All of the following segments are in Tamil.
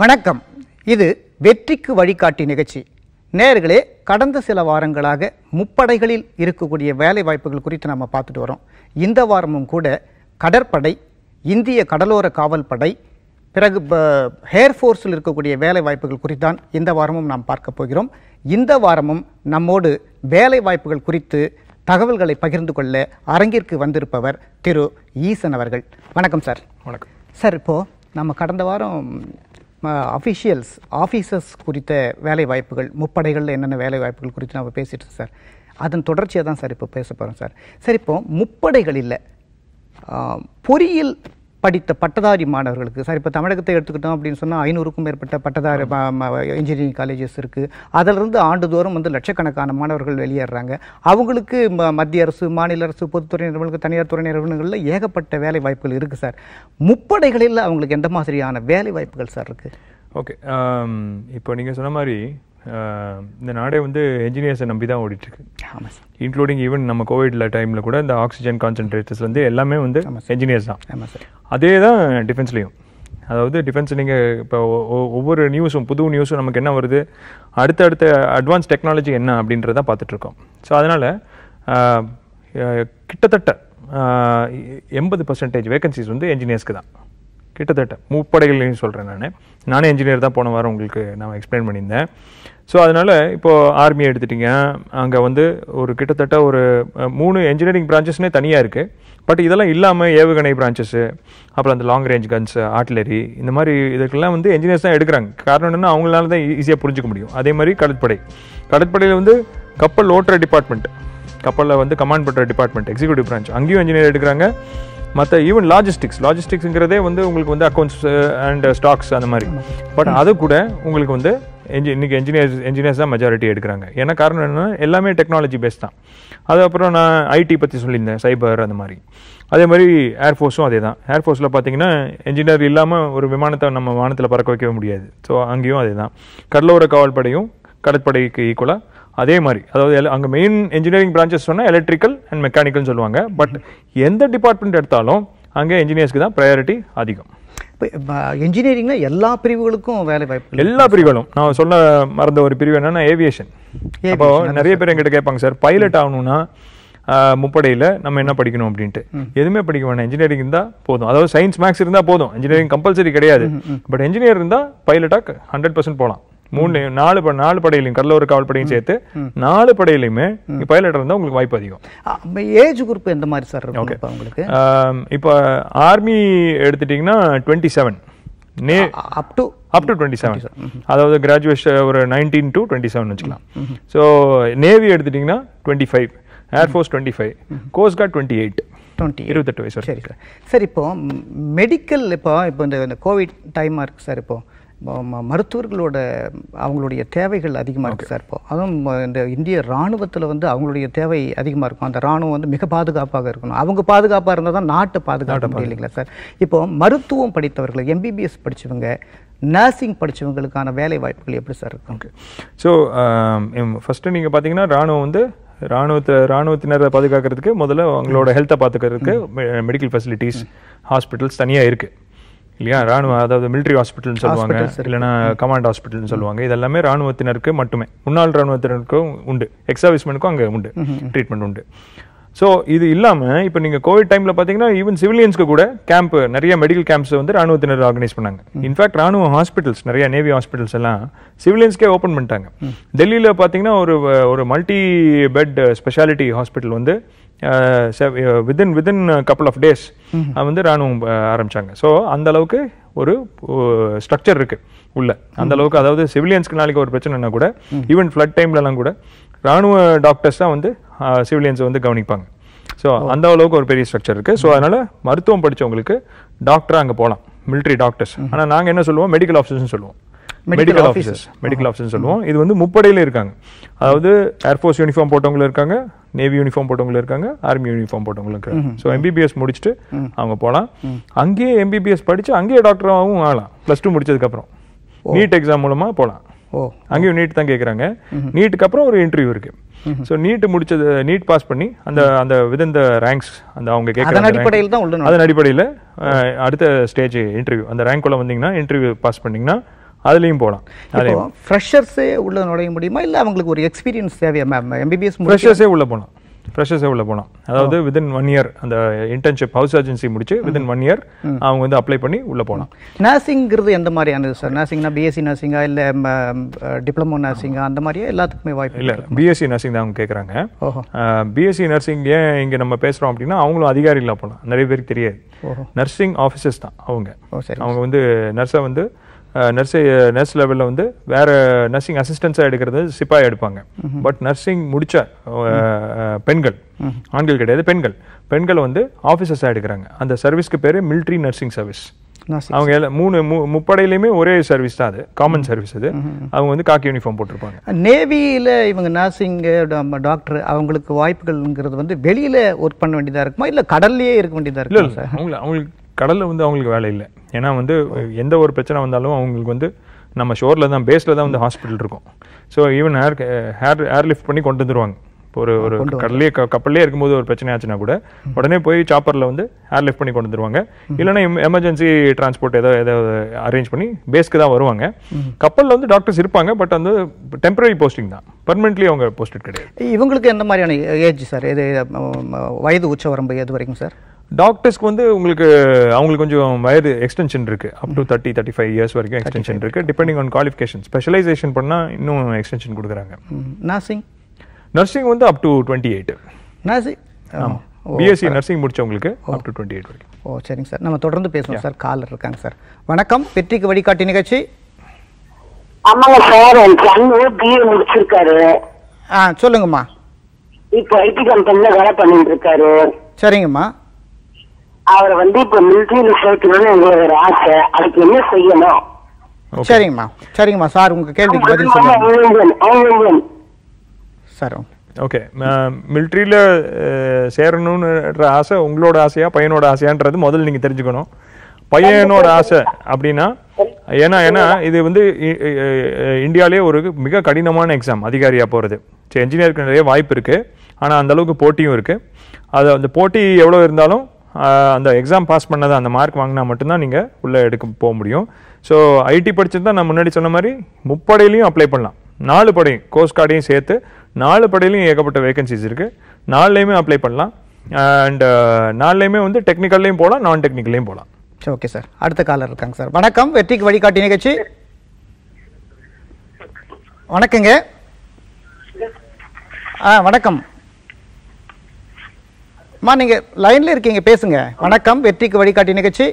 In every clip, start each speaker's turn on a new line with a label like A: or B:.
A: வணக்கம் இது வெற்றிக்கு வழிகாட்டி நிகழ்ச்சி நேயர்களே கடந்த சில வாரங்களாக முப்படைகளில் இருக்கக்கூடிய வேலை வாய்ப்புகள் குறித்து நம்ம பார்த்துட்டு வரோம் இந்த வாரமும் கூட கடற்படை இந்திய கடலோர காவல் படை பிறகு ஹேர் ஃபோர்ஸில் இருக்கக்கூடிய வேலை வாய்ப்புகள் குறித்தான் இந்த வாரமும் நாம் பார்க்க போகிறோம் இந்த வாரமும் நம்மோடு வேலை வாய்ப்புகள் குறித்து தகவல்களை பகிர்ந்து கொள்ள அரங்கிற்கு வந்திருப்பவர் திரு ஈசன் அவர்கள் வணக்கம் சார்
B: வணக்கம்
A: சார் இப்போது நம்ம கடந்த வாரம் அஃபிஷியல்ஸ் ஆஃபீஸர்ஸ் குறித்த வேலை வாய்ப்புகள் முப்படைகளில் என்னென்ன வேலை வாய்ப்புகள் குறித்து நம்ம பேசிட்டு சார் அதன் தொடர்ச்சியாக தான் சார் இப்போ பேச போகிறோம் சார் சார் இப்போ முப்படைகளில் ஆ, பொறியியல் படித்த பட்டதாரி மாணவர்களுக்கு சார் இப்போ தமிழகத்தை எடுத்துக்கிட்டோம் அப்படின்னு சொன்னால் ஐநூறுக்கும் மேற்பட்ட பட்டதாரி இன்ஜினியரிங் காலேஜஸ் இருக்குது அதிலிருந்து ஆண்டுதோறும் வந்து லட்சக்கணக்கான மாணவர்கள் வெளியேறாங்க அவங்களுக்கு ம- மத்திய அரசு மாநில அரசு பொதுத்துறை நிறுவனங்கள் தனியார் துறை நிறுவனங்களில் ஏகப்பட்ட வேலை வாய்ப்புகள் இருக்குது சார் முப்படைகளில் அவங்களுக்கு எந்த மாதிரியான வேலை வாய்ப்புகள் சார் இருக்குது
B: ஓகே இப்போ நீங்கள் சொன்ன மாதிரி ஆம், இந்த நாடே வந்து என்ஜினியர்ஸை நம்பி தான் ஓடிட்டுருக்கு
A: ஆமாம் சார்
B: இன்க்ளூடிங் ஈவன் நம்ம கோவிட்ல டைமில் கூட இந்த ஆக்சிஜன் கான்சென்ட்ரேட்டர்ஸ் வந்து எல்லாமே வந்து என்ஜினியர்ஸ் தான்
A: ஆமாம் சார்
B: அதே தான் டிஃபென்ஸ்லேயும் அதாவது டிஃபென்ஸ் நீங்கள் இப்போ ஒ- ஒ- ஒவ்வொரு நியூஸும் புது நியூஸும் நமக்கு என்ன வருது அடுத்தடுத்த அட்வான்ஸ் டெக்னாலஜி என்ன அப்படின்றத பார்த்துட்ருக்கோம் ஸோ அதனால் கிட்டத்தட்ட எண்பது பர்சன்டேஜ் வேகன்சிஸ் வந்து என்ஜினியர்ஸ்க்கு தான் கிட்டத்தட்ட முப்படைகள்லையும் சொல்கிறேன் நான் நானே இன்ஜினியர் தான் போன வாரம் உங்களுக்கு நான் எக்ஸ்பிளைன் பண்ணியிருந்தேன் ஸோ அதனால் இப்போது ஆர்மி எடுத்துட்டிங்க அங்கே வந்து ஒரு கிட்டத்தட்ட ஒரு அஹ், மூணு இன்ஜினியரிங் பிரான்ச்சஸ்னே தனியாக இருக்குது பட் இதெல்லாம் இல்லாமல் ஏவுகணை பிரான்ச்சஸ்ஸு அப்புறம் அந்த லாங் ரேஞ்ச் கன்ஸ் ஆர்டிலரி இந்த மாதிரி இதுக்கெல்லாம் வந்து என்ஜினியர்ஸ் தான் எடுக்கிறாங்க காரணம் என்னன்னா அவங்களால தான் ஈஸியாக புரிஞ்சுக்க முடியும் அதே மாதிரி கடற்படை கடற்படையில் வந்து கப்பல் ஓட்டுற டிபார்ட்மெண்ட் கப்பலில் வந்து கமாண்ட் பண்ணுற டிபார்ட்மெண்ட் எக்ஸிக்யூட்டிவ் பிரான்ச் அங்கேயும் இன்ஜினியர் எடுக்கிறாங்க மற்ற ஈவன் லாஜிஸ்டிக்ஸ் லாஜிஸ்டிக்ஸுங்கிறதே வந்து உங்களுக்கு வந்து அக்கௌண்ட்ஸ் அண்ட் ஸ்டாக்ஸ் அந்த மாதிரி பட் அது கூட உங்களுக்கு வந்து என்ஜி இன்னைக்கு என்ஜினியர்ஸ் என்ஜினியர்ஸ் தான் மெஜாரிட்டி எடுக்கிறாங்க ஏன்னா காரணம் என்னன்னா எல்லாமே டெக்னாலஜி பேஸ் தான் அது அப்புறம் நான் ஐடி பற்றி சொல்லியிருந்தேன் சைபர் அந்த மாதிரி அதே மாதிரி ஏர்ஃபோர்ஸும் அதே தான் ஏர்ஃபோர்ஸில் பார்த்தீங்கன்னா என்ஜினியர் இல்லாமல் ஒரு விமானத்தை நம்ம வானத்தில் பறக்க வைக்கவே முடியாது ஸோ அங்கேயும் அதே தான் கடலோர காவல் படையும் கடற்படைக்கு ஈக்குவலாக அதே மாதிரி அதாவது எல- அங்க மெயின் இன்ஜினியரிங் பிரான்ச்சஸ் சொன்னா எலக்ட்ரிக்கல் அண்ட் மெக்கானிக்கல்னு சொல்லுவாங்க பட் எந்த டிபார்ட்மெண்ட் எடுத்தாலும் அங்கே இன்ஜினியர்ஸ்க்கு தான் ப்ரையாரிட்டி அதிகம்
A: இப்போ இன்ஜினியரிங்கில் எல்லா பிரிவுகளுக்கும் வேலை வாய்ப்புகள்
B: எல்லா பிரிவுகளும் நான் சொல்ல மறந்த ஒரு பிரிவு என்னன்னா ஏவியேஷன் அப்போ நிறைய பேர் எங்கிட்ட கேட்பாங்க சார் பைலட் ஆகணும்னா ஆஹ், முப்படையில நம்ம என்ன படிக்கணும் அப்படின்ட்டு எதுவுமே படிக்க வேணாம் இன்ஜினியரிங் இருந்தா போதும் அதாவது சயின்ஸ் மேக்ஸ் இருந்தா போதும் இன்ஜினியரிங் கம்பல்சரி கிடையாது பட் இன்ஜினியர் இருந்தா பைலட்டாக ஹண்ட்ரட் பர்சன்ட் போகலாம் மூணு நாலு ப- நாலு படையிலையும் கடலோர காவல் படையும் சேர்த்து நாலு படையிலையுமே பைலட் இருந்தா உங்களுக்கு வாய்ப்பு அதிகம்
A: ஏஜ் குரூப் எந்த மாதிரி சார் இருக்கும் இப்போ உங்களுக்கு
B: ஆம், இப்போ ஆர்மி எடுத்துட்டிங்கன்னா டுவெண்ட்டி செவன் நே
A: up to
B: up to twenty seven அதாவது கிராஜுவேஷன் ஒரு நைன்டீன் டு டுவெண்ட்டி செவன் வச்சுக்கலாம் ஸோ நேவி எடுத்துட்டிங்கன்னா twenty five air force twenty five coast guard twenty eight
A: twenty
B: இருபத்தெட்டு வயசு
A: சரி சார் சார் இப்போ மெடிக்கல் இப்போ இப்போ இந்த இந்த கோவிட் டைமாக இருக்குது சார் இப்போ ம- ம- மருத்துவர்களோட அவங்களுடைய தேவைகள் அதிகமாக இருக்குது சார் இப்போ அதுவும் ம- இந்த இந்திய ராணுவத்தில் வந்து அவங்களுடைய தேவை அதிகமாக இருக்கும் அந்த ராணுவம் வந்து மிக பாதுகாப்பாக இருக்கணும் அவங்க பாதுகாப்பாக இருந்தால் தான் நாட்டை பாதுகாக்க முடியும் இல்லைங்களா சார் இப்போ மருத்துவம் படித்தவர்கள் எம்பிபிஎஸ் படிச்சவங்க நர்சிங் படிச்சவங்களுக்கான வேலை வாய்ப்புகள் எப்படி சார் இருக்கும்
B: ஓகே ஸோ ஃபஸ்ட்டு நீங்கள் பார்த்தீங்கன்னா ராணுவம் வந்து ராணுவத்தை ராணுவத்தினரை பாதுகாக்கிறதுக்கு முதல்ல அவங்களோட ஹெல்த்தை பார்த்துக்கிறதுக்கு மெடிக்கல் ஃபெசிலிட்டிஸ் ஹாஸ்பிட்டல்ஸ் தனியாக இருக்கு இல்லையா ராணுவ அதாவது மிலிட்ரி ஹாஸ்பிட்டல்னு சொல்லுவாங்க இல்லைன்னா கமாண்ட் ஹாஸ்பிட்டல்னு சொல்லுவாங்க இதெல்லாமே ராணுவத்தினருக்கு மட்டுமே முன்னாள் ராணுவத்தினருக்கும் உண்டு எக்ஸ் சர்வீஸ்மெனுக்கும் அங்கே உண்டு ட்ரீட்மெண்ட் உண்டு ஸோ இது இல்லாமல் இப்போ நீங்கள் கோவிட் டைமில் பார்த்தீங்கன்னா ஈவன் சிவிலியன்ஸ்க்கு கூட கேம்ப் நிறைய மெடிக்கல் கேம்ப்ஸ் வந்து ராணுவத்தினர் ஆர்கனைஸ் பண்ணாங்க இன்ஃபேக்ட் ராணுவ ஹாஸ்பிட்டல்ஸ் நிறைய நேவி ஹாஸ்பிட்டல்ஸ் எல்லாம் சிவிலியன்ஸ்க்கே ஓப்பன் பண்ணிட்டாங்க டெல்லியில் பார்த்தீங்கன்னா ஒரு ஒரு மல்டி பெட் ஸ்பெஷாலிட்டி ஹாஸ்பிட்டல் வந்து within within couple of days வந்து ராணுவம் அஹ், ஆரம்பிச்சாங்க ஸோ அந்த அளவுக்கு ஒரு ஸ்ட்ரக்சர் இருக்கு உள்ள அந்த அளவுக்கு அதாவது சிவிலியன்ஸ்க்கு நாளைக்கு ஒரு பிரச்சனைனா கூட ஈவன் ஃப்ளட் டைம்லலாம் கூட ராணுவ டாக்டர்ஸ் தான் வந்து சிவிலியன்ஸை வந்து கவனிப்பாங்க ஸோ அந்த அளவுக்கு ஒரு பெரிய ஸ்ட்ரக்சர் இருக்கு ஸோ அதனால மருத்துவம் படிச்சவங்களுக்கு டாக்டரா அங்கே போகலாம் military டாக்டர்ஸ் ஆனால் நாங்கள் என்ன சொல்லுவோம் மெடிக்கல் ஆஃபீஸர்னு சொல்லுவோம் மெடிக்கல் ஆஃபீஸர்ஸ் மெடிக்கல் ஆஃபீஸர்ஸ் சொல்லுவோம் இது வந்து முப்படையில இருக்காங்க அதாவது ஏர்ஃபோர்ஸ் யூனிஃபார்ம் போட்டவங்களும் இருக்காங்க நேவி யூனிஃபார்ம் போட்டவங்களும் இருக்காங்க ஆர்மி யூனிஃபார்ம் போட்டவங்களும் இருக்காங்க ஸோ எம்பிபிஎஸ் முடிச்சுட்டு அவங்க போகலாம் அங்கேயே எம்பிபிஎஸ் படிச்சு அங்கேயே டாக்டராகவும் ஆகலாம் ப்ளஸ் டூ முடிச்சதுக்கப்புறம் நீட் எக்ஸாம் மூலமா போகலாம்
A: ஓ
B: அங்கேயும் நீட் தான் கேட்குறாங்க நீட்டுக்கு அப்புறம் ஒரு இன்டர்வியூ இருக்கு ஸோ நீட் முடிச்சது நீட் பாஸ் பண்ணி அந்த அந்த விதந்த ரேங்க்ஸ் அந்த அவங்க
A: அதன்
B: கேட்குற
A: அடிப்படையில் தான் உள்ள
B: அதன் அடிப்படையில் அடுத்த ஸ்டேஜ் இன்டர்வியூ அந்த ரேங்க்குள்ள வந்தீங்கன்னா இன்டர்வியூ பாஸ் பண்ணீங்கன்னா அதுலேயும் போகலாம்
A: இப்போ ஃப்ரெஷர்ஸே உள்ள நுழைய முடியுமா இல்லை அவங்களுக்கு ஒரு எக்ஸ்பீரியன்ஸ் தேவையா மேம் எம்பிபிஎஸ்
B: ஃப்ரெஷர்ஸே உள்ளே போகலாம் ஃப்ரெஷர்ஸே உள்ளே போகலாம் அதாவது வித்தின் ஒன் இயர் அந்த இன்டர்ன்ஷிப் ஹவுஸ் ஏஜென்சி முடிச்சு வித்தின் ஒன் இயர் அவங்க வந்து அப்ளை பண்ணி உள்ளே போகலாம்
A: நர்சிங்கிறது எந்த மாதிரியானது சார் நர்சிங்னா பிஎஸ்சி நர்சிங்கா இல்லை டிப்ளமோ நர்சிங்கா அந்த மாதிரியா எல்லாத்துக்குமே வாய்ப்பு
B: இல்லை பிஎஸ்சி நர்சிங் தான் அவங்க கேட்குறாங்க
A: ஓஹோ
B: பிஎஸ்சி நர்சிங் ஏன் இங்கே நம்ம பேசுகிறோம் அப்படின்னா அவங்களும் அதிகாரிகளாக போகலாம் நிறைய பேருக்கு தெரியாது
A: ஓஹோ
B: நர்சிங் ஆஃபீஸர்ஸ் தான் அவங்க
A: ஓ சரி
B: அவங்க வந்து நர்ஸை வந்து நர்ஸை நர்ஸ் லெவலில் வந்து வேற நர்சிங் அசிஸ்டன்ஸாக எடுக்கிறது சிப்பாய் எடுப்பாங்க பட் நர்சிங் முடிச்ச அஹ், பெண்கள் ஆண்கள் கிடையாது பெண்கள் பெண்கள் வந்து ஆஃபீஸர்ஸாக எடுக்கிறாங்க அந்த சர்வீஸ்க்கு பேர் military நர்சிங் சர்வீஸ்
A: நர்சிங்
B: அவங்க எல்லா மூணு மு- முப்படையிலையுமே ஒரே சர்வீஸ் தான் அது காமன் சர்வீஸ் அது அவங்க வந்து காக்கி யூனிஃபார்ம் போட்டிருப்பாங்க
A: நேவியில் இவங்க நர்சிங் டாக்டர் அவங்களுக்கு வாய்ப்புகள்ங்கிறது வந்து வெளியில் ஒர்க் பண்ண வேண்டியதாக இருக்குமா இல்லை கடல்லையே இருக்க வேண்டியதாக
B: இல்லை
A: இருக்குமா
B: இல்லை அவங்களுக்கு அவங்களுக்கு கடலில் வந்து அவங்களுக்கு வேலை இல்லை ஏன்னா வந்து எந்த ஒரு பிரச்சனை வந்தாலும் அவங்களுக்கு வந்து நம்ம ஷோரில் தான் பேஸில் தான் வந்து ஹாஸ்பிட்டல் இருக்கும் so even hair hair air lift பண்ணி கொண்டு வந்துருவாங்க இப்போ ஒரு ஒரு கடல்லே க கப்பல்லே இருக்கும்போது ஒரு பிரச்சனை ஆச்சுன்னா கூட உடனே போய் சாப்பரில் வந்து ஏர் லிஃப்ட் பண்ணி கொண்டு வந்துருவாங்க இல்லைன்னா எமர்ஜென்சி டிரான்ஸ்போர்ட் ஏதோ ஏதோ அரேஞ்ச் பண்ணி பேஸ்க்கு தான் வருவாங்க கப்பலில் வந்து டாக்டர்ஸ் இருப்பாங்க பட் வந்து டெம்பரரி போஸ்டிங் தான் பர்மனெண்ட்லி அவங்க போஸ்டட் கிடையாது
A: இவங்களுக்கு எந்த மாதிரியான ஏஜ் சார் இது அஹ், வயது உச்சவரம்பு எது வரைக்கும் சார்
B: டாக்டர்ஸ்க்கு வந்து உங்களுக்கு அவங்களுக்கு கொஞ்சம் வயது எக்ஸ்டென்ஷன் இருக்கு up to thirty thirty five years வரைக்கும் எக்ஸ்டென்ஷன் இருக்கு டிபெண்டிங் ஆன் குவாலிஃபிகேஷன் ஸ்பெஷலைசேஷன் பண்ணா இன்னும் எக்ஸ்டென்ஷன் கொடுக்குறாங்க
A: நர்சிங்
B: நர்சிங் வந்து up to twenty eight
A: nursing
B: BSc nursing முடிச்சவங்களுக்கு அப் டு டுவெண்ட்டி எயிட் வரைக்கும்
A: ஓ சரிங்க சார் நம்ம தொடர்ந்து பேசுவோம் சார் காலர் இருக்காங்க சார் வணக்கம் வெற்றிக்கு வழிகாட்டி நிகழ்ச்சி
C: ஆமாங்க சார் என் சன்னு பிஏ முடிச்சிருக்காரு
A: ஆ சொல்லுங்கம்மா
C: இப்போ ஐடி கம்பெனில வேலை பண்ணிட்டு இருக்காரு
A: சரிங்கம்மா
C: அவரை வந்து இப்ப மிலிட்டரியில சேர்க்கணும்னு எங்களுக்கு ஒரு ஆசை அதுக்கு என்ன செய்யணும்
B: Okay.
A: சரிங்கம்மா சரிங்கம்மா சார் உங்கள் கேள்விக்கு பதில் சொல்லுங்க
C: இந்தியன் இந்தியன்
A: சார்
B: ஓகே மிலிட்ரியில் சேரணுன்ற ஆசை உங்களோட ஆசையா பையனோட ஆசையான்றது முதல்ல நீங்கள் தெரிஞ்சுக்கணும் பையனோட ஆசை அப்படின்னா ஏன்னா ஏன்னா இது வந்து இ- இ- இ- இந்தியாவிலே ஒரு மிக கடினமான எக்ஸாம் அதிகாரியாக போகிறது சரி என்ஜினியருக்கு நிறைய வாய்ப்பு இருக்குது ஆனால் அந்த அளவுக்கு போட்டியும் இருக்குது அது அந்த போட்டி எவ்வளோ இருந்தாலும் ஆஹ், அந்த எக்ஸாம் பாஸ் பண்ணதை அந்த மார்க் வாங்கினா மட்டும்தான் நீங்கள் உள்ளே எடுக்க போக முடியும் ஸோ ஐடி படிச்சிருந்தா நான் முன்னாடி சொன்ன மாதிரி முப்படையிலையும் அப்ளை பண்ணலாம் நாலு படையும் கோஸ்ட் கார்டையும் சேர்த்து நாலு படையிலையும் ஏகப்பட்ட வேகன்சிஸ் இருக்குது நாலுலேயுமே அப்ளை பண்ணலாம் அண்ட் நாலுலேயுமே வந்து டெக்னிக்கல்லையும் போகலாம் நான் டெக்னிக்கல்லையும் போகலாம்
A: சரி ஓகே சார் அடுத்த காலர் இருக்காங்க சார் வணக்கம் வெற்றிக்கு வழிகாட்டி நிகழ்ச்சி வணக்கங்க ஆ வணக்கம் அம்மா நீங்கள் லைனில் இருக்கீங்க பேசுங்க வணக்கம் வெற்றிக்கு வழிகாட்டி நிகழ்ச்சி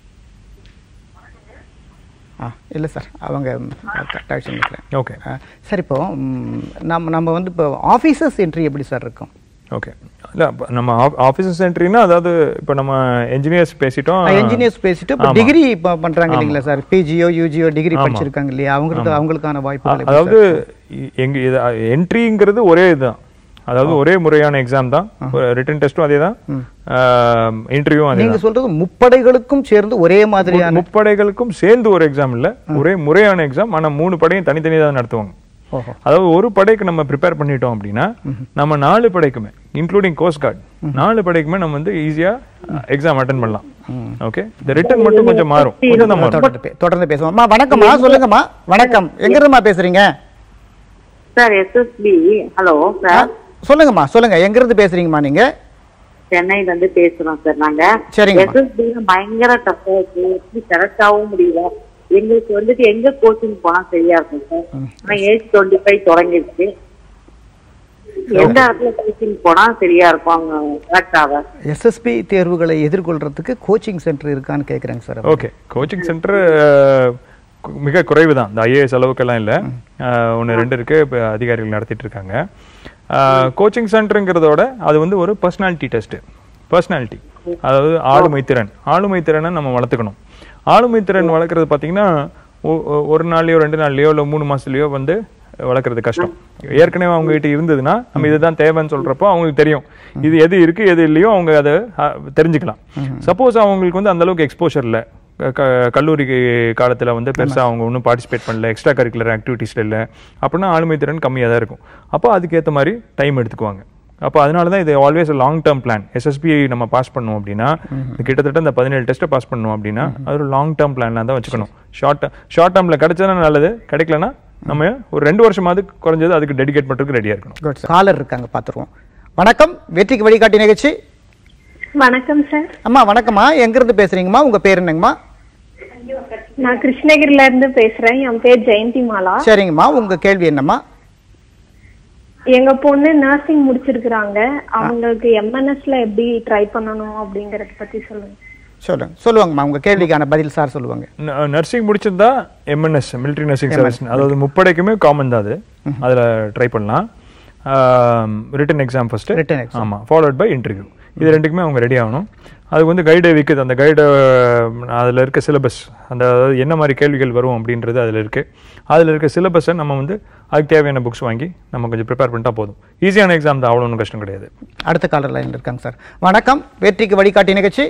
A: ஆ இல்லை சார் அவங்க டாக்டர் நினைக்கிறேன்
B: ஓகே
A: ஆ, சார் இப்போ ம், நம்ம நம்ம வந்து இப்போ ஆஃபீஸர்ஸ் என்ட்ரி எப்படி சார் இருக்கும்
B: ஓகே இல்லை நம்ம ஆஃபீஸர்ஸ் என்ட்ரினா அதாவது இப்போ நம்ம என்ஜினியர்ஸ் பேசிட்டோம்
A: என்ஜினியர்ஸ் பேசிட்டு இப்போ
B: ஆமா.
A: டிகிரி இப்போ பண்றாங்க இல்லைங்களா சார் பிஜியோ யூஜியோ டிகிரி
B: ஆமா.
A: படிச்சிருக்காங்க இல்லையா அவங்களுக்கு அவங்களுக்கான வாய்ப்புகள்
B: அ-
A: எப்படி
B: அதாவது இ- எங்க இது என்ட்ரிங்கிறது ஒரே இதுதான் அதாவது ஒரே முறையான எக்ஸாம் தான் ரிட்டன் டெஸ்ட்டும் அதே தான் இன்டர்வியூவும்
A: சார்?
B: அதே
A: நீங்க சொல்றது முப்படைகளுக்கும் சேர்ந்து ஒரே மாதிரியான
B: முப்படைகளுக்கும் சேர்ந்து ஒரு எக்ஸாம் இல்ல ஒரே முறையான எக்ஸாம் ஆனா மூணு படையும் தனித்தனியாக தான் நடத்துவாங்க
A: ஓஹோ
B: அதாவது ஒரு படைக்கு நம்ம ப்ரிப்பேர் பண்ணிட்டோம் அப்படின்னா நம்ம நாலு படைக்குமே இன்க்ளூடிங் கோஸ்ட் கார்டு நாலு படைக்குமே நம்ம வந்து ஈஸியா எக்ஸாம் அட்டன் பண்ணலாம் ஓகே இந்த ரிட்டன் மட்டும் கொஞ்சம் மாறும் கொஞ்சம் தான் மாறும்
A: தொடர்ந்து பே- தொடர்ந்து பேசுவோம் அம்மா வணக்கம்மா சொல்லுங்கம்மா வணக்கம் எங்க இருந்துமா பேசுறீங்க
D: சார் எஸ்எஸ்பி ஹலோ
A: ஆ,
D: சார்
A: சொல்லுங்கம்மா சொல்லுங்க எங்க இருந்து பேசுறீங்கம்மா நீங்க
D: சென்னையில இருந்து பேசுறோம் சார் நாங்க
A: சரிங்கம்மா.
D: எஸ்எஸ்பி பயங்கர டஃபா இருக்கு எப்படி செலக்ட் ஆகவும் முடியல எங்களுக்கு வந்துட்டு எங்க கோச்சிங் போனா சரியா இருக்கும் சார் ஆனா ஏஜ் டுவெண்ட்டி ஃபைவ் தொடங்கிருச்சு எந்த இடத்துல கோச்சிங் போனா சரியா இருக்கும் அவங்க செலக்ட் ஆக
A: எஸ்எஸ்பி தேர்வுகளை எதிர்கொள்றதுக்கு கோச்சிங் சென்டர் இருக்கான்னு கேக்குறேங்க சார்
B: ஓகே கோச்சிங் சென்டர் மிக குறைவு தான் இந்த ஐஏஎஸ் அளவுக்கெல்லாம் இல்லை ஒன்று ரெண்டு இருக்கு இப்போ அதிகாரிகள் நடத்திட்டு இருக்காங்க கோச்சிங் சென்டருங்கிறதோட அது வந்து ஒரு பர்சனாலிட்டி டெஸ்ட் பர்சனாலிட்டி அதாவது ஆளுமை திறன் ஆளுமை திறனை நம்ம வளர்த்துக்கணும் ஆளுமை திறன் வளர்க்குறது பார்த்தீங்கன்னா ஒ- ஒ- ஒரு நாள்லயோ ரெண்டு நாள்லயோ இல்லை மூணு மாசத்துலயோ வந்து வளர்க்குறது கஷ்டம் ஏற்கனவே அவங்க கிட்ட இருந்ததுன்னா நம்ம இதுதான் தேவைன்னு சொல்றப்போ அவங்களுக்கு தெரியும் இது எது இருக்கு எது இல்லையோ அவங்க அதை அஹ், தெரிஞ்சுக்கலாம் சப்போஸ் அவங்களுக்கு வந்து அந்த அளவுக்கு எக்ஸ்போஷர் இல்லை க- க- கல்லூரி காலத்துல வந்து பெருசா அவங்க ஒன்றும் பார்ட்டிசிபேட் பண்ணல எக்ஸ்ட்ரா கரிக்குலர் ஆக்டிவிட்டீஸ்ல இல்லை அப்படின்னா ஆளுமை திறன் கம்மியாக தான் இருக்கும் அப்போ அதுக்கேற்ற மாதிரி டைம் எடுத்துக்குவாங்க அப்போ அதனால தான் இது always long term plan SSB நம்ம பாஸ் பண்ணோம் அப்படின்னா இது கிட்டத்தட்ட இந்த பதினேழு டெஸ்ட்டை பாஸ் பண்ணோம் அப்படின்னா அது ஒரு லாங் டேர்ம் பிளான்ல தான் வச்சுக்கணும் ஷார்ட் ஷார்ட் டேர்மில் கிடைச்சதுனா நல்லது கிடைக்கலனா நம்ம ஒரு ரெண்டு வருஷமாவது குறைஞ்சது அதுக்கு டெடிகேட் பண்ணுறதுக்கு ரெடியாக இருக்கணும்
A: குட் காலர் இருக்காங்க பார்த்துருவோம் வணக்கம் வெற்றிக்கு வழிகாட்டி நிகழ்ச்சி
E: வணக்கம் சார்
A: அம்மா வணக்கம்மா எங்கிருந்து பேசுறீங்கம்மா உங்க பேர் என்னங்கம்மா
E: நான் கிருஷ்ணகிரில இருந்து பேசுறேன் என் பேர் ஜெயந்தி மாலா
A: சரிங்கம்மா உங்க கேள்வி என்னம்மா
E: எங்க பொண்ணு நர்சிங் முடிச்சிருக்கிறாங்க அவங்களுக்கு எம்என்எஸ்ல எப்படி ட்ரை பண்ணணும் அப்படிங்கறத பத்தி சொல்லுங்க
A: சொல்லுங்க சொல்லுவாங்கம்மா உங்க கேள்விக்கான பதில் சார் சொல்லுவாங்க
B: நர்சிங் முடிச்சிருந்தா எம்என்எஸ் மிலிட்ரி நர்சிங் சர்வீஸ் அதாவது முப்படைக்குமே காமன் தான் அது அதில் ட்ரை பண்ணலாம் written exam first
A: Written exam.
B: ஆமாம் ஃபாலோட் பை இன்டர்வியூ இது ரெண்டுக்குமே அவங்க ரெடி ஆகணும் அதுக்கு வந்து கைடு விற்குது அந்த கைடு அதில் இருக்க சிலபஸ் அந்த அதாவது என்ன மாதிரி கேள்விகள் வரும் அப்படின்றது அதில் இருக்குது அதில் இருக்க சிலபஸை நம்ம வந்து அதுக்கு தேவையான புக்ஸ் வாங்கி நம்ம கொஞ்சம் ப்ரிப்பேர் பண்ணிட்டா போதும் ஈஸியான எக்ஸாம் தான் அவ்வளோ ஒன்றும் கஷ்டம் கிடையாது
A: அடுத்த காலர் லைன்ல இருக்காங்க சார் வணக்கம் வெற்றிக்கு வழிகாட்டி நிகழ்ச்சி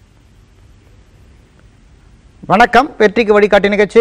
A: வணக்கம் வெற்றிக்கு வழிகாட்டி நிகழ்ச்சி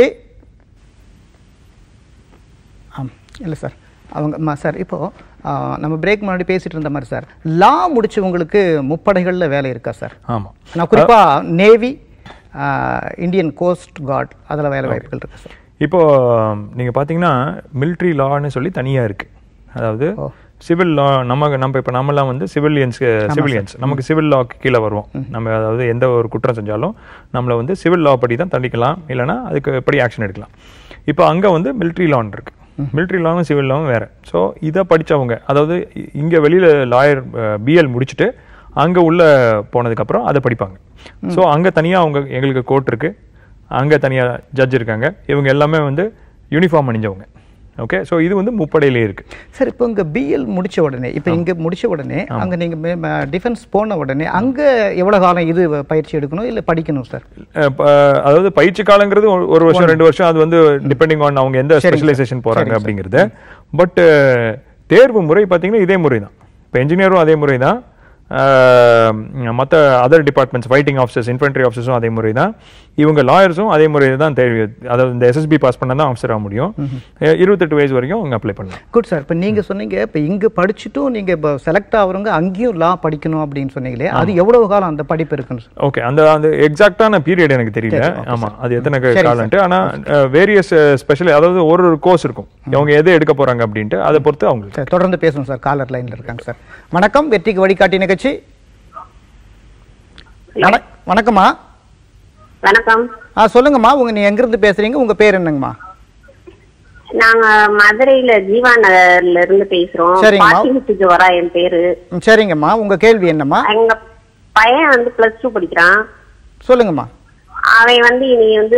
A: ஆம் இல்லை சார் அவங்க அம்மா சார் இப்போ ஆ, நம்ம பிரேக் முன்னாடி பேசிட்டு இருந்த மாதிரி சார் லா முடிச்சவங்களுக்கு முப்படைகளில் வேலை இருக்கா சார்
B: ஆமாம்
A: நான் குறிப்பா நேவி இந்தியன் கோஸ்ட் கார்ட் அதில் வேலை வாய்ப்புகள் இருக்கு சார்
B: இப்போ நீங்க பாத்தீங்கன்னா மிலிட்ரி லான்னு சொல்லி தனியா இருக்கு அதாவது சிவில் லா நம்ம நம்ம இப்போ நம்மலாம் வந்து சிவிலியன்ஸ் சிவிலியன்ஸ் நமக்கு சிவில் லாக்கு கீழே வருவோம் நம்ம அதாவது எந்த ஒரு குற்றம் செஞ்சாலும் நம்மளை வந்து சிவில் லா படி தான் தண்டிக்கலாம் இல்லைன்னா அதுக்கு எப்படி ஆக்ஷன் எடுக்கலாம் இப்போ அங்க வந்து மிலிட்ரி லான் இருக்கு மிலிட்ரி லாவும் சிவில் லாவும் வேற ஸோ இதை படிச்சவங்க அதாவது இ- இங்க வெளியில லாயர் பிஎல் முடிச்சுட்டு அங்க உள்ள போனதுக்கப்புறம் அதை படிப்பாங்க ஸோ அங்க தனியா அவங்க எங்களுக்கு கோர்ட் இருக்கு அங்க தனியா ஜட்ஜ் இருக்காங்க இவங்க எல்லாமே வந்து யூனிஃபார்ம் அணிஞ்சவங்க ஓகே ஸோ இது வந்து முப்படையிலே இருக்கு
A: சார் இப்போ இங்கே பிஎல் முடிச்ச உடனே இப்போ இங்கே முடிச்ச உடனே அங்கே நீங்கள் டிஃபென்ஸ் போன உடனே அங்கே எவ்வளோ காலம் இது பயிற்சி எடுக்கணும் இல்லை படிக்கணும் சார்
B: அஹ் ப- அதாவது பயிற்சி காலங்கிறது ஒரு- ஒரு வருஷம் ரெண்டு வருஷம் அது வந்து டிபெண்டிங் ஆன் அவங்க எந்த ஸ்பெஷலைசேஷன் போறாங்க அப்படிங்கிறது பட் தேர்வு முறை பார்த்தீங்கன்னா இதே முறை தான் இப்போ இன்ஜினியரும் அதே முறை தான் மற்ற other departments fighting officers infantry ஆஃபீஸர்ஸும் அதே முறை தான் இவங்க லாயர்ஸும் அதே முறை தான் தேர்வு அதாவது இந்த எஸ்எஸ்பி பாஸ் பண்ண தான் ஆஃபீஸர் ஆக முடியும் அஹ் இருபத்தெட்டு வயசு வரைக்கும் அவங்க அப்ளை பண்ணலாம்
A: குட் சார் இப்போ நீங்கள் சொன்னீங்க இப்போ இங்கே படிச்சுட்டும் நீங்கள் இப்போ செலக்ட் ஆகுறவங்க அங்கேயும் லா படிக்கணும் அப்படின்னு சொன்னீங்களே அது எவ்வளவு காலம் அந்த படிப்பு இருக்குன்னு சார்
B: ஓகே அந்த அந்த எக்ஸாக்டான பீரியட் எனக்கு தெரியல ஆமா அது எத்தனை காலன்ட்டு ஆனா வேரியஸ் ஸ்பெஷல் அதாவது ஒரு ஒரு கோர்ஸ் இருக்கும் அவங்க எது எடுக்க போறாங்க அப்படின்ட்டு அதை பொறுத்து அவங்களுக்கு
A: சார் தொடர்ந்து பேசுவோம் சார் காலர் லைனில் இருக்காங்க சார் வணக்கம் வெற்றிக்கு வழிகாட்டி நிகழ்ச்சி வணக்- வணக்கம்மா
C: வணக்கம்
A: ஆ சொல்லுங்கம்மா உங்க நீ எங்கிருந்து பேசுறீங்க உங்க பேர் என்னங்கம்மா
C: நாங்க மதுரையில ஜீவா நகர்ல இருந்து பேசுறோம்
A: சரிங்கம்மா.
C: பாட்டி ஜோரா என் பேரு
A: ம், சரிங்கம்மா உங்க கேள்வி என்னம்மா
C: எங்க பையன் வந்து பிளஸ் டூ படிக்கிறான்
A: சொல்லுங்கம்மா
C: அவன் வந்து இனி வந்து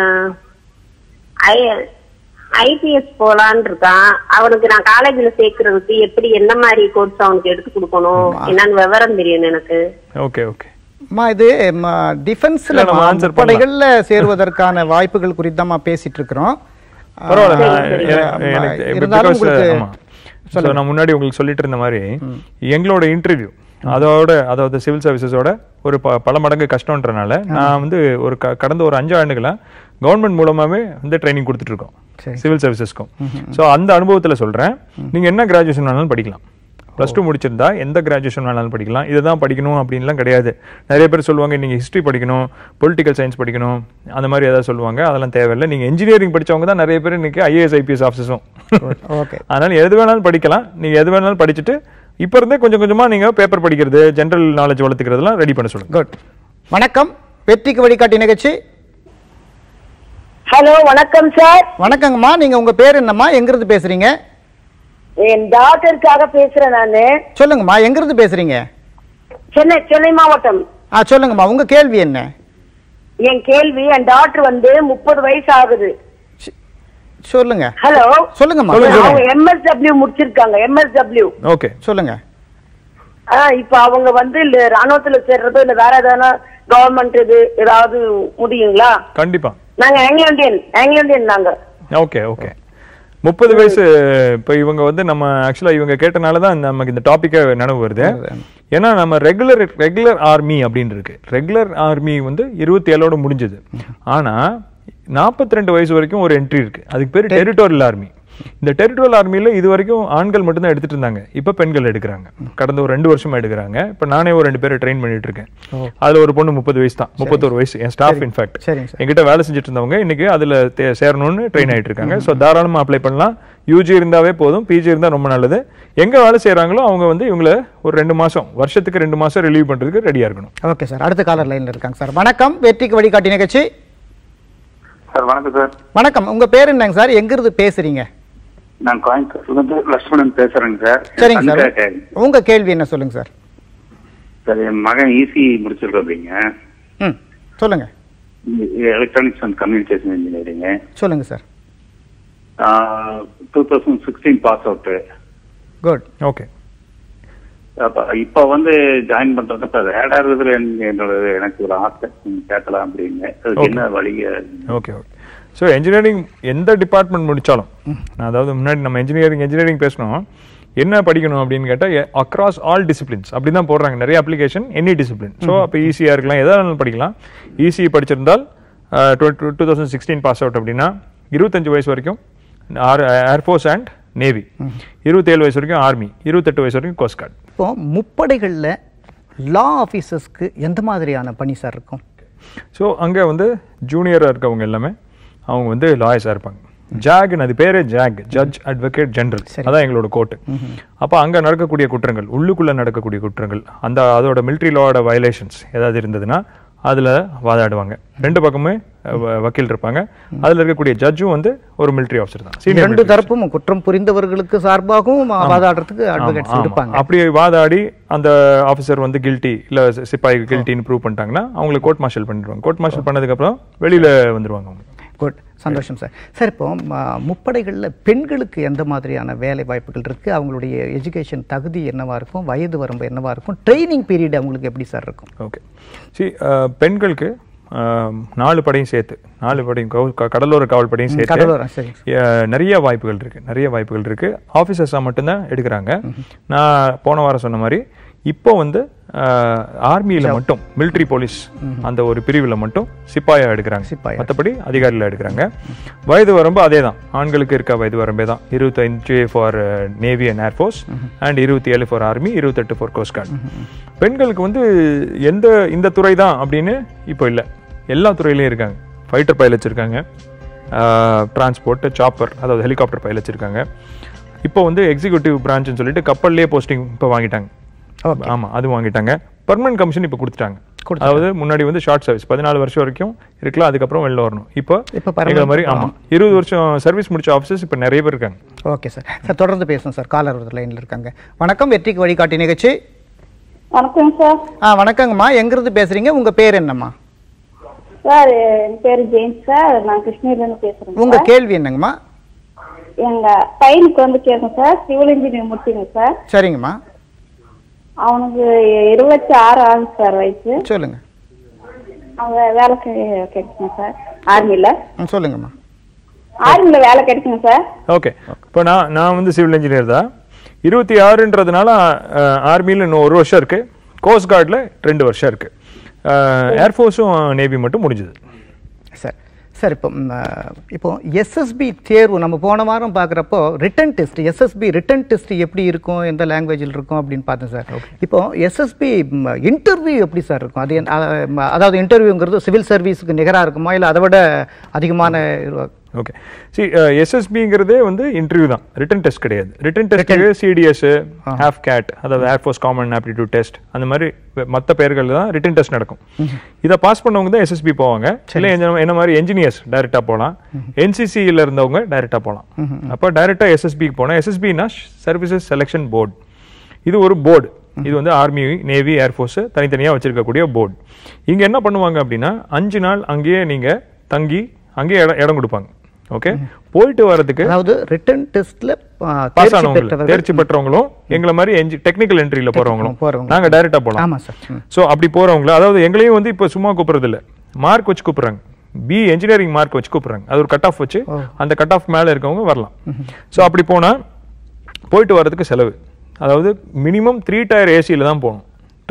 C: ஐபிஎஸ் போலான்னு இருக்கான் அவனுக்கு நான் காலேஜ்ல சேர்க்கறதுக்கு எப்படி என்ன மாதிரி கோர்ஸ் அவனுக்கு எடுத்து கொடுக்கணும் என்னன்னு விவரம் தெரியும் எனக்கு
B: ஓகே ஓகே
A: அம்மா இது டிஃபென்ஸ்ல
B: இல்ல, நம்ம answer
A: படைகள்ல சேருவதற்கான வாய்ப்புகள் குறித்து தான் பேசிட்டு இருக்கிறோம்
B: பரவாயில்ல
A: ஆ,
B: நான்
A: சரி,
B: எனக்கு-
A: ஆமா,
B: எனக்கு
A: இருந்தாலும்
B: because,
A: உங்களுக்கு
B: ஆமா. So, நான் முன்னாடி உங்களுக்கு சொல்லிட்டு இருந்த மாதிரி எங்களோட இன்டர்வியூ அதோட அதாவது சிவில் சர்வீசஸோட ஒரு ப- பல மடங்கு கஷ்டம்ன்றனால நான் வந்து ஒரு க- கடந்த ஒரு அஞ்சு ஆண்டுகளா கவர்மெண்ட் மூலமாவே வந்து ட்ரைனிங் கொடுத்துட்டு இருக்கோம்
A: சரி.
B: சிவில் சர்வீசஸ்க்கும் ஸோ அந்த அனுபவத்துல சொல்றேன் நீங்க என்ன கிராஜுவேஷன் வேணாலும் படிக்கலாம் ப்ளஸ் டூ முடிச்சிருந்தா எந்த கிராஜுவேஷன் வேணாலும் படிக்கலாம் இதுதான் படிக்கணும் அப்படின்லாம் கிடையாது நிறைய பேர் சொல்லுவாங்க நீங்க ஹிஸ்ட்ரி படிக்கணும் பொலிட்டிக்கல் சயின்ஸ் படிக்கணும் அந்த மாதிரி ஏதாவது சொல்லுவாங்க அதெல்லாம் தேவையில்லை நீங்க இன்ஜினியரிங் படிச்சவங்க தான் நிறைய பேர் இன்னைக்கு ஐஏஎஸ் ஐபிஎஸ் ஆஃபீஸர்ஸும்
A: ஓகே
B: அதனால எது வேணாலும் படிக்கலாம் நீங்க எது வேணாலும் படிச்சுட்டு இப்ப இருந்தே கொஞ்சம் கொஞ்சமா நீங்க பேப்பர் படிக்கிறது ஜென்ரல் நாலேஜ் வளர்த்துக்கிறதுலாம் ரெடி பண்ண சொல்லுங்க
A: குட் வணக்கம் வெற்றிக்கு வழிகாட்டி நிகழ்ச்சி
F: ஹலோ வணக்கம் சார்
A: வணக்கங்கம்மா நீங்க உங்க பேர் என்னம்மா எங்கிருந்து பேசுறீங்க
F: என் டாக்டருக்காக பேசுறேன் நானு
A: சொல்லுங்கம்மா எங்கிருந்து பேசுறீங்க
F: சென்னை சென்னை மாவட்டம்
A: ஆ சொல்லுங்கம்மா உங்க கேள்வி என்ன
F: என் கேள்வி என் டாக்டர் வந்து முப்பது வயசு ஆகுது
A: சி- சொல்லுங்க
F: ஹலோ
A: சொல்லுங்கம்மா
B: சொல்லுங்க,
A: சொல்லுங்க.
F: அவங்க எம்எஸ்டபிள்யூ முடிச்சிருக்காங்க எம்எஸ்டபிள்யூ
B: ஓகே
A: சொல்லுங்க
F: இப்ப அவங்க வந்து இல்ல ராணுவத்துல சேர்றதோ இல்ல வேற ஏதாவது கவர்மெண்ட் இது ஏதாவது முடியுங்களா
B: கண்டிப்பா
F: நாங்க ஆங்கிலோ இந்தியன் ஆங்கிலோ இந்தியன் நாங்க
B: ஓகே ஓகே முப்பது வயசு இப்போ இவங்க வந்து நம்ம ஆக்சுவலா இவங்க கேட்டனால தான் நமக்கு இந்த டாபிக்கே நினைவு வருது ஏன்னா நம்ம ரெகுலர் ரெகுலர் ஆர்மி அப்படின்னு இருக்கு ரெகுலர் ஆர்மி வந்து இருபத்தி ஏழோட முடிஞ்சது ஆனா நாற்பத்தி ரெண்டு வயசு வரைக்கும் ஒரு என்ட்ரி இருக்கு அதுக்கு பேர் டெரிட்டோரியல் ஆர்மி இந்த டெரிட்டோரியல் ஆர்மியில் இது வரைக்கும் ஆண்கள் மட்டும்தான் எடுத்துட்டு இருந்தாங்க இப்போ பெண்கள் எடுக்கிறாங்க கடந்த ஒரு ரெண்டு வருஷமா எடுக்கிறாங்க இப்போ நானே ஒரு ரெண்டு பேரை ட்ரெயின் பண்ணிட்டு இருக்கேன் அதுல ஒரு பொண்ணு முப்பது வயசு தான் முப்பத்தொரு வயசு என் ஸ்டாஃப் இன்ஃபேக்ட்
A: சரிங்க சார்
B: என்கிட்ட வேலை செஞ்சுட்டு இருந்தவங்க இன்னைக்கு அதுல தே- சேரணும்னு ட்ரெயின் ஆயிட்டு இருக்காங்க ஸோ தாராளமா அப்ளை பண்ணலாம் யூஜி இருந்தாவே போதும் பிஜி இருந்தா ரொம்ப நல்லது எங்க வேலை செய்றாங்களோ அவங்க வந்து இவங்களை ஒரு ரெண்டு மாசம் வருஷத்துக்கு ரெண்டு மாசம் ரிலீவ் பண்றதுக்கு ரெடியா இருக்கணும்
A: ஓகே சார் அடுத்த காலர் லைன்ல இருக்காங்க சார் வணக்கம் வெற்றிக்கு வழிகாட்டி நிகழ்ச்சி
G: சார் வணக்கம் சார்
A: வணக்கம் உங்க பேர் என்னங்க சார் எங்கிருந்து பேசுறீங்க
G: நான் கோயம்புத்தூர்ல இருந்து லட்சுமணன் பேசுறேங்க சார்
A: சரிங்க சார்
G: சங்கரா கேக்குறேன்.
A: உங்க கேள்வி என்ன சொல்லுங்க சார்
G: சார் என் மகன் ஈசி முடிச்சிருக்கீங்க
A: ம் சொல்லுங்க
G: எலக்ட்ரானிக்ஸ் அண்ட் கம்யூனிகேஷன் இன்ஜினியரிங்
A: சொல்லுங்க sir
G: two thousand sixteen pass out
A: good
B: okay
G: இப்ப வந்து ஜாயின் பண்றது இப்ப ரேடார் இதுல எனக்கு- என்னோட எனக்கு ஒரு ஆசை நீங்க கேட்கலாம் அப்படின்னு அதுக்கு என்ன வழி
B: ஓகே ஓகே ஸோ இன்ஜினியரிங் எந்த டிபார்ட்மெண்ட் முடிச்சாலும் நான் அதாவது முன்னாடி நம்ம இன்ஜினியரிங் இன்ஜினியரிங் பேசணும் என்ன படிக்கணும் அப்படின்னு கேட்டால் அக்ராஸ் ஆல் டிசிப்ளின்ஸ் அப்படி தான் போடுறாங்க நிறைய அப்ளிகேஷன் எனி டிசிப்ளின் ஸோ அப்போ ஈஸியாக இருக்கலாம் எதாக வேணாலும் படிக்கலாம் ஈஸி படிச்சிருந்தால் two thousand sixteen pass out அப்படின்னா இருபத்தஞ்சு வயசு வரைக்கும் ஆர் ஏர்ஃபோர்ஸ் அண்ட் நேவி இருபத்தேழு வயசு வரைக்கும் ஆர்மி இருபத்தெட்டு வயசு வரைக்கும் கோஸ்ட் கார்டு
A: இப்போ முப்படைகளில் லா ஆஃபீஸர்ஸ்க்கு எந்த மாதிரியான பணி சார் இருக்கும்
B: ஸோ அங்கே வந்து ஜூனியராக இருக்கவங்க எல்லாமே அவங்க வந்து லாயர்ஸாக இருப்பாங்க ஜாக்னு அது பேரே ஜாக் ஜட்ஜ் அட்வொகேட் ஜெனரல் அதான் எங்களோட கோர்ட்டு அப்போ அங்கே நடக்கக்கூடிய குற்றங்கள் உள்ளுக்குள்ளே நடக்கக்கூடிய குற்றங்கள் அந்த அதோட மிலிட்ரி லாவோட வயலேஷன்ஸ் ஏதாவது இருந்ததுன்னா அதில் வாதாடுவாங்க ரெண்டு பக்கமே அஹ், வ- வக்கீல் இருப்பாங்க அதில் இருக்கக்கூடிய ஜட்ஜும் வந்து ஒரு மிலிட்ரி ஆஃபீஸர் தான் Senior
A: இரண்டு
B: military
A: தரப்பும் குற்றம் புரிந்தவர்களுக்கு சார்பாகவும் வாதாடுறதுக்கு
B: ஆமா,
A: அட்வொகேட்ஸ்
B: ஆமா.
A: இருப்பாங்க
B: அப்படி வாதாடி அந்த ஆஃபீஸர் வந்து கில்ட்டி இல்ல சி- சிப்பாய் கில்ட்டின்னு ப்ரூவ் பண்ணிட்டாங்கன்னா அவங்களை கோர்ட் மார்ஷல் பண்ணிடுவாங்க கோர்ட் மார்ஷல் பண்ணதுக்கு அப்புறம் வெளியில வந்துருவாங்க அவங்க
A: குட் சந்தோஷம் சார் சார் இப்போ ம- முப்படைகளில் பெண்களுக்கு எந்த மாதிரியான வேலை வாய்ப்புகள் இருக்குது அவங்களுடைய எஜுகேஷன் தகுதி என்னவா இருக்கும் வயது வரம்பு என்னவா இருக்கும் ட்ரைனிங் பீரியட் அவங்களுக்கு எப்படி சார் இருக்கும்
B: ஓகே சி பெண்களுக்கு அஹ், நாலு படையும் சேர்த்து நாலு படையும் கவு- க- கடலோர காவல் படையும் சேர்த்து
A: கடலோரம் சரி
B: அஹ், நிறைய வாய்ப்புகள் இருக்கு நிறைய வாய்ப்புகள் இருக்கு ஆஃபீஸர்ஸாக மட்டும்தான் எடுக்கிறாங்க நான் போன வாரம் சொன்ன மாதிரி இப்போ வந்து ஆர்மியில் மட்டும் military போலீஸ் அந்த ஒரு பிரிவில் மட்டும் சிப்பாயா எடுக்கிறாங்க
A: சிப்பாயா.
B: மற்றபடி அதிகாரியில் எடுக்கிறாங்க வயது வரம்பு அதே தான் ஆண்களுக்கு இருக்க வயது வரம்பே தான் இருபத்தஞ்சு for navy and air force and இருபத்தி ஏழு ஃபார் ஆர்மி இருபத்தெட்டு ஃபார் கோஸ்ட் கார்டு பெண்களுக்கு வந்து எந்த இந்த துறை தான் அப்படின்னு இப்போ இல்லை எல்லா துறையிலையும் இருக்காங்க ஃபைட்டர் பைலட்ஸ் இருக்காங்க டிரான்ஸ்போர்ட் சாப்பர் அதாவது ஹெலிகாப்டர் பைலட்ஸ் இருக்காங்க இப்போ வந்து எக்ஸிக்யூட்டிவ் பிரான்ச்னு சொல்லிட்டு கப்பல்லே போஸ்டிங் இப்போ வாங்கிட்டாங்க ஆமா அது வாங்கிட்டாங்க பர்மனன்ட் கமிஷன் இப்போ கொடுத்துட்டாங்க அதாவது முன்னாடி வந்து ஷார்ட் சர்வீஸ் பதினாலு வருஷம் வரைக்கும் இருக்கலாம் அதுக்கப்புறம் வெளில வரணும் இப்போ
A: இப்போ
B: எங்களை மாதிரி
A: permanent,
B: ஆமா இருபது வருஷம் சர்வீஸ் முடிச்ச ஆஃபீஸர்ஸ் இப்போ நிறைய பேர் இருக்காங்க
A: ஓகே சார் சார் தொடர்ந்து பேசுவோம் சார் காலர் ஒரு லைனில் இருக்காங்க வணக்கம் வெற்றிக்கு வழிகாட்டி நிகழ்ச்சி
H: வணக்கம் சார்
A: ஆ வணக்கங்கம்மா எங்கிருந்து பேசுறீங்க உங்க பேர் என்னம்மா
H: சார் என் பேர் ஜெயின்ஸ் சார் நான் கிருஷ்ணகிரிலேருந்து பேசுறேன்
A: உங்க
H: சார்
A: கேள்வி என்னங்கம்மா
H: எங்க பையனுக்கு வந்து கேட்கும் சார் சிவில் இன்ஜினியர் முடிச்சுங்க சார்
A: சரிங்கம்மா
H: அவனுக்கு இருபத்தி ஆறு ஆகுது சார் வயசு
A: சொல்லுங்க
H: அவன் வேலை கெ- கிடைக்குங்க சார் ஆர்மில
A: ம், சொல்லுங்கம்மா
H: ஆர்மில வேலை கிடைக்குங்க சார்
B: ஓகே இப்போ நான் நான் வந்து சிவில் இன்ஜினியர் தான் இருபத்தி ஆறுன்றதுனால ஆர்மியில் இன்னும் ஒரு வருஷம் இருக்கு கோஸ்ட் கார்டில் ரெண்டு வருஷம் இருக்கு ஏர்ஃபோர்ஸும் நேவி மட்டும் முடிஞ்சது
A: சார் சார் இப்போ ம், ஆ, இப்போ எஸ்எஸ்பி தேர்வு நம்ம போன வாரம் பார்க்குறப்போ written test SSB written test எப்படி இருக்கும் எந்த லாங்குவேஜில் இருக்கும் அப்படின்னு பார்த்தேன் சார் இப்போ எஸ்எஸ்பி இன்டர்வியூ எப்படி சார் இருக்கும் அது எந்த- ஆ, ம, அதாவது இன்டர்வியூங்கிறது சிவில் சர்வீஸுக்கு நிகராக இருக்குமா இல்லை அதை விட அதிகமான இது-
B: ஓகே சி எஸ்எஸ்பிங்கிறதே வந்து இன்டர்வியூ தான் ரிட்டன் டெஸ்ட் கிடையாது written test CDS AFCAT அதாவது ஏர்ஃபோர்ஸ் காமன் ஆப்டிடியூட் டெஸ்ட் அந்த மாதிரி மற்ற பெயர்கள் தான் ரிட்டன் டெஸ்ட் நடக்கும் இதை பாஸ் பண்ணவங்க தான் எஸ்எஸ்பி போவாங்க இல்லை என்ன- என்ன மாதிரி என்ஜினியர்ஸ் டைரெக்டாக போகலாம் என்சிசியில் இருந்தவங்க டைரெக்டாக போகலாம் அப்போ டைரெக்டாக எஸ்எஸ்பிக்கு போனால் எஸ்எஸ்பின்னா சர்வீசஸ் செலெக்ஷன் போர்டு இது ஒரு போர்டு இது வந்து ஆர்மி நேவி ஏர்ஃபோர்ஸ் தனித்தனியாக வச்சிருக்கக்கூடிய போர்டு இங்கே என்ன பண்ணுவாங்க அப்படின்னா அஞ்சு நாள் அங்கேயே நீங்கள் தங்கி அங்கேயே இடம் இடம் கொடுப்பாங்க ஓகே போயிட்டு வரதுக்கு
A: அதாவது ரிட்டன் டெஸ்ட்ல
B: பாஸ்
A: தேர்ச்சி
B: ஆனவங்க
A: பெற்றவர்கள்
B: தேர்ச்சி பெற்றவங்களும் எங்களை மாதிரி என்ஜி டெக்னிக்கல் என்ட்ரியில் போறவங்களும்
A: போறவங்க.
B: நாங்க டைரக்டா போலாம்
A: ஆமா சார் ம்.
B: ஸோ அப்படி போறவங்கள அதாவது எங்களையும் வந்து இப்போ சும்மா கூப்பிடுறது இல்ல மார்க் வச்சு கூப்பிடுறாங்க பி இன்ஜினியரிங் மார்க் வச்சு கூப்பிடுறாங்க அது ஒரு கட் ஆஃப் வச்சு அந்த கட் ஆஃப் மேல இருக்கவங்க வரலாம் ஸோ அப்படி போனா போயிட்டு வர்றதுக்கு செலவு அதாவது மினிமம் த்ரீ டயர் ஏசியில் தான் போகணும் ட்ரெயினில்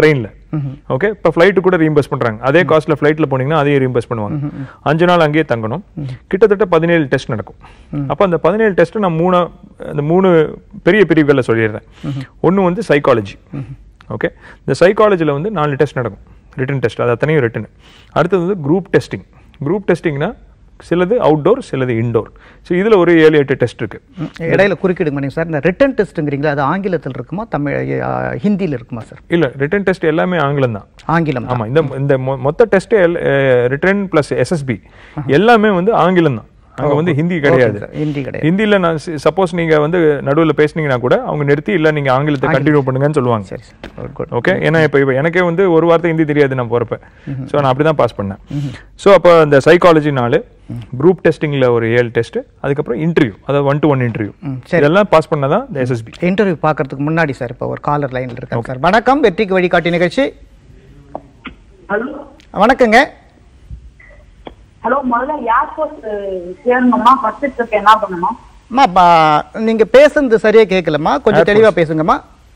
B: ஓகே இப்போ ஃப்ளைட்டு கூட ரீம்பர்ஸ் பண்றாங்க அதே காஸ்ட்ல ஃப்ளைட்ல போனீங்கன்னா அதையும் ரீம்பர்ஸ் பண்ணுவாங்க அஞ்சு நாள் அங்கேயே தங்கணும் கிட்டத்தட்ட பதினேழு டெஸ்ட் நடக்கும் அப்போ அந்த பதினேழு டெஸ்ட் நான் மூணு அந்த மூணு பெரிய பிரிவுகளில் சொல்லிடுறேன் ஒன்று வந்து சைக்காலஜி ஓகே இந்த சைக்காலஜியில் வந்து நாலு டெஸ்ட் நடக்கும் ரிட்டன் டெஸ்ட் அது அத்தனையும் ரிட்டன் அடுத்தது வந்து குரூப் டெஸ்டிங் குரூப் டெஸ்டிங்னா சிலது அவுட்டோர் சிலது இன்டோர் ஸோ இதில் ஒரு ஏழு எட்டு டெஸ்ட் இருக்கு
A: இடையில குறுக்கிடுங்க நீங்கள் சார் இந்த ரிட்டன் டெஸ்ட்டுங்கிறீங்களா அது ஆங்கிலத்தில் இருக்குமா தமிழ் ஹிந்தியில் இருக்குமா சார்
B: இல்ல ரிட்டன் டெஸ்ட் எல்லாமே ஆங்கிலம் தான்
A: ஆங்கிலம் தான்.
B: ஆமா இந்த இந்த மொ- மொத்த டெஸ்ட் ரிட்டன் பிளஸ் எஸ்எஸ்பி எல்லாமே வந்து ஆங்கிலம் தான் அங்க வந்து ஹிந்தி கிடையாது
A: sir. ஹிந்தி கிடையாது.
B: ஹிந்தில நான் சப்போஸ் நீங்க வந்து நடுவுல பேசுனீங்கன்னா கூட அவங்க நிறுத்தி இல்ல நீங்க ஆங்கிலத்தை கண்டினியூ பண்ணுங்கன்னு சொல்லுவாங்க
A: சரி சார் குட்
B: ஓகே ஏன்னா இப்போ இப்போ எனக்கே வந்து ஒரு வார்த்தை ஹிந்தி தெரியாது நான் போகிறப்ப ஸோ நான் அப்படி தான் பாஸ் பண்ணேன் ஸோ அப்போ இந்த சைக்காலஜி நாலு குரூப் டெஸ்டிங்கில் ஒரு ஏழு டெஸ்ட் அதுக்கப்புறம் இன்டர்வியூ அதாவது ஒன் டு ஒன் இன்டர்வியூ
A: சரி.
B: இதெல்லாம் பாஸ் பண்ணாதான் தான் இந்த எஸ்எஸ்பி
A: இன்டர்வியூ பார்க்கறதுக்கு முன்னாடி சார் இப்போ ஒரு காலர் லைனில் இருக்காங்க சார் வணக்கம் வெற்றிக்கு வழிகாட்டி நிகழ்ச்சி
D: ஹலோ
A: வணக்கங்க
D: ஹலோ முதல்ல ஏர்போர்ட் சேரணுமா ஃபர்ஸ்ட் ஸ்டெப் என்ன பண்ணணும்
A: அம்மா பா- நீங்க பேசுனது சரியா கேட்கலம்மா கொஞ்சம் தெளிவா பேசுங்கம்மா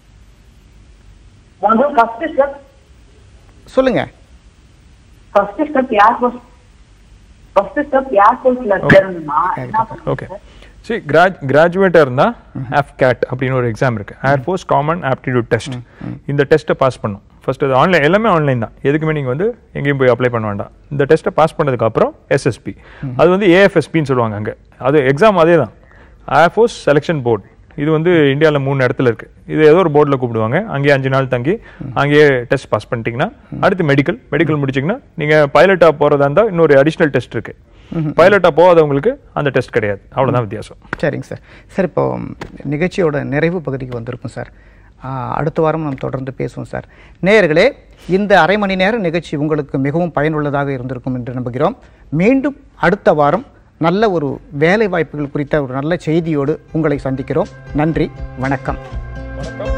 D: முதல்ல ஃபர்ஸ்ட் ஸ்டெப்
A: சொல்லுங்க
D: first step airport first step ஏர்போர்ட்ல சேரணுமா என்ன பண்ணணும்
B: ஓகே சரி கிராஜ் கிராஜுவேட்டாக இருந்தால் AFCAT அப்படின்னு ஒரு எக்ஸாம் இருக்கு ஏர்ஃபோர்ஸ் காமன் ஆப்டிடியூட் டெஸ்ட் இந்த டெஸ்ட்டை பாஸ் பண்ணும் ஃபர்ஸ்ட் அது ஆன்லைன் எல்லாமே ஆன்லைன் தான் எதுக்குமே நீங்கள் வந்து எங்கேயும் போய் அப்ளை பண்ண வேண்டாம் இந்த டெஸ்ட்டை பாஸ் பண்ணதுக்கு அப்புறம் எஸ்எஸ்பி அது வந்து ஏஎஃப்எஸ்பின்னு சொல்லுவாங்க அங்கே அது எக்ஸாம் அதே தான் ஏர்ஃபோர்ஸ் செலெக்ஷன் போர்டு இது வந்து இந்தியாவில் மூணு இடத்துல இருக்கு இது ஏதோ ஒரு போர்டில் கூப்பிடுவாங்க அங்கேயே அஞ்சு நாள் தங்கி அங்கேயே டெஸ்ட் பாஸ் பண்ணிட்டீங்கன்னா அடுத்து மெடிக்கல் மெடிக்கல் முடிச்சிங்கன்னா நீங்கள் பைலட்டாக போகிறதா இருந்தால் இன்னொரு அடிஷ்னல் டெஸ்ட் இருக்கு பைலட்டாக போகாதவங்களுக்கு அந்த டெஸ்ட் கிடையாது அவ்வளவுதான் வித்தியாசம்
A: சரிங்க சார் சார் இப்போ நிகழ்ச்சியோட நிறைவு பகுதிக்கு வந்திருக்கும் சார் ஆ, அடுத்த வாரம் நாம் தொடர்ந்து பேசுவோம் சார் நேயர்களே இந்த அரை மணி நேர நிகழ்ச்சி உங்களுக்கு மிகவும் பயனுள்ளதாக இருந்திருக்கும் என்று நம்புகிறோம் மீண்டும் அடுத்த வாரம் நல்ல ஒரு வேலை வாய்ப்புகள் குறித்த ஒரு நல்ல செய்தியோடு உங்களை சந்திக்கிறோம் நன்றி வணக்கம்
B: வணக்கம்